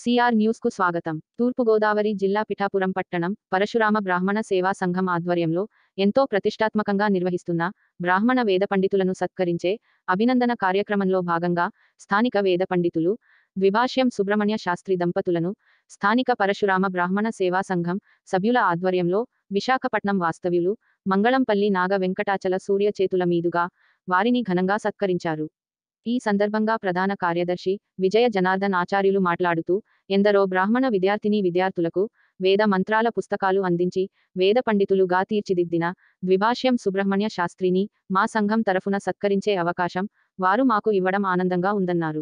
CR news కు స్వాగతం తూర్పుగోదావరి జిల్లా పిఠాపురం పట్టణం పరశురామ బ్రాహ్మణ సేవా సంఘం ఆధ్వర్యంలో ఎంతో ప్రతిష్టాత్మకంగా నిర్వహిస్తున్న బ్రాహ్మణ వేద పండితులను సత్కరించే అభినందన కార్యక్రమంలో భాగంగా స్థానిక వేద పండితులు ద్విభాష్యం సుబ్రహ్మణ్య శాస్త్రి దంపతులను స్థానిక పరశురామ బ్రాహ్మణ సేవా సంఘం సభ్యుల ఆధ్వర్యంలో విశాఖపట్నం వాస్తవ్యులు మంగళంపల్లి నాగ వెంకటాచల సూర్య చేతుల మీదుగా వారిని ఘనంగా సత్కరించారు ఈ సందర్భంగా ప్రధాన కార్యదర్శి విజయ జనార్దన్ ఆచార్యులు మాట్లాడుతూ ఎందరో బ్రాహ్మణ విద్యార్థిని విద్యార్థులకు వేద మంత్రాల పుస్తకాలు అందించి వేద పండితులుగా తీర్చిదిద్దిన ద్విభాష్యం సుబ్రహ్మణ్య శాస్త్రిని మా సంఘం తరఫున సత్కరించే అవకాశం వారు మాకు ఇవ్వడం ఆనందంగా ఉందన్నారు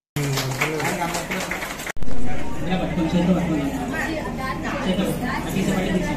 ఇలా పట్టుకొని చేతితో పట్టుకొని చేతితో అటు తీసి పట్టి తీసి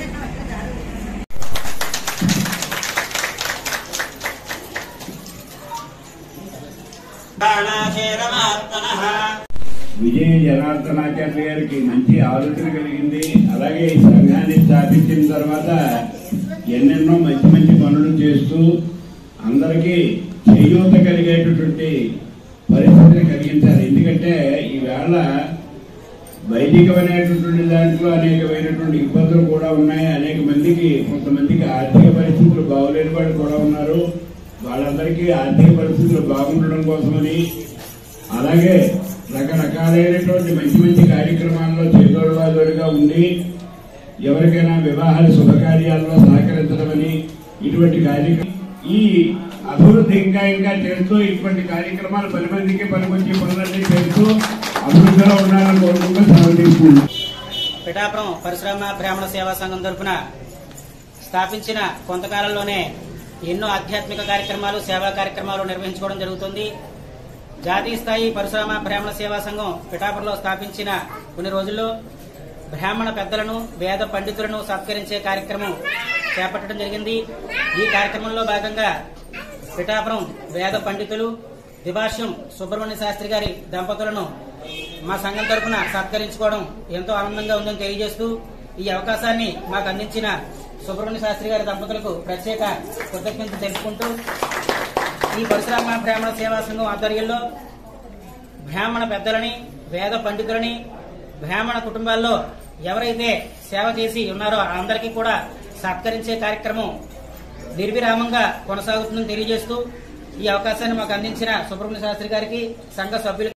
విజయ జనార్దనాచార్య గారికి మంచి ఆలోచన కలిగింది అలాగే ఈ సంఘాన్ని స్థాపించిన తర్వాత ఎన్నెన్నో మంచి మంచి పనులు చేస్తూ అందరికీ చేయూత కలిగేటటువంటి పరిస్థితిని కలిగించారు ఎందుకంటే ఈవేళ వైదికమైనటువంటి దాంట్లో అనేకమైనటువంటి ఇబ్బందులు కూడా ఉన్నాయి అనేక మందికి కొంతమందికి ఆర్థిక పరిస్థితులు బాగోలేని వాళ్ళు కూడా ఉన్నారు వాళ్ళందరికీ ఆర్థిక పరిస్థితులు బాగుండడం కోసమని అలాగే రకరకాలైనటువంటి మంచి మంచి కార్యక్రమాల్లో చేదోడువాదోడుగా ఉండి ఎవరికైనా వివాహాల శుభకార్యాల్లో సహకరించడమని ఇటువంటి కార్యక్రమం ఈ అభివృద్ధి ఇంకా ఇంకా చేస్తూ ఇటువంటి కార్యక్రమాలు పది మందికి పది మంచి పనులన్నీ చేస్తూ అభివృద్ధిలో ఉండాలని కోరుకుంటూ సెలవు తీసుకుంటున్నాం పిఠాపురం పరశురామ బ్రాహ్మణ సేవా సంఘం తరఫున స్థాపించిన కొంతకాలంలోనే ఎన్నో ఆధ్యాత్మిక కార్యక్రమాలు సేవా కార్యక్రమాలు నిర్వహించుకోవడం జరుగుతుంది జాతీయ స్థాయి పరశురామ బ్రాహ్మణ సేవా సంఘం పిఠాపురంలో స్థాపించిన కొన్ని రోజుల్లో బ్రాహ్మణ పెద్దలను వేద పండితులను సత్కరించే కార్యక్రమం చేపట్టడం జరిగింది ఈ కార్యక్రమంలో భాగంగా పిఠాపురం వేద పండితులు దిభాష్యం సుబ్రహ్మణ్య శాస్త్రి గారి దంపతులను మా సంఘం తరఫున సత్కరించుకోవడం ఎంతో ఆనందంగా ఉందని తెలియజేస్తూ ఈ అవకాశాన్ని మాకు అందించిన సుబ్రహ్మణ్య శాస్త్రి గారి దంపతులకు ప్రత్యేక కృతజ్ఞతలు తెలుపుకుంటూ ఈ పరశురామ బ్రాహ్మణ సేవా సంఘం ఆధ్వర్యంలో బ్రాహ్మణ పెద్దలని వేద పండితులని బ్రాహ్మణ కుటుంబాల్లో ఎవరైతే సేవ చేసి ఉన్నారో అందరికీ కూడా సత్కరించే కార్యక్రమం నిర్విరామంగా కొనసాగుతుందని తెలియజేస్తూ ఈ అవకాశాన్ని మాకు అందించిన సుబ్రహ్మణ్య శాస్త్రి గారికి సంఘ సభ్యులు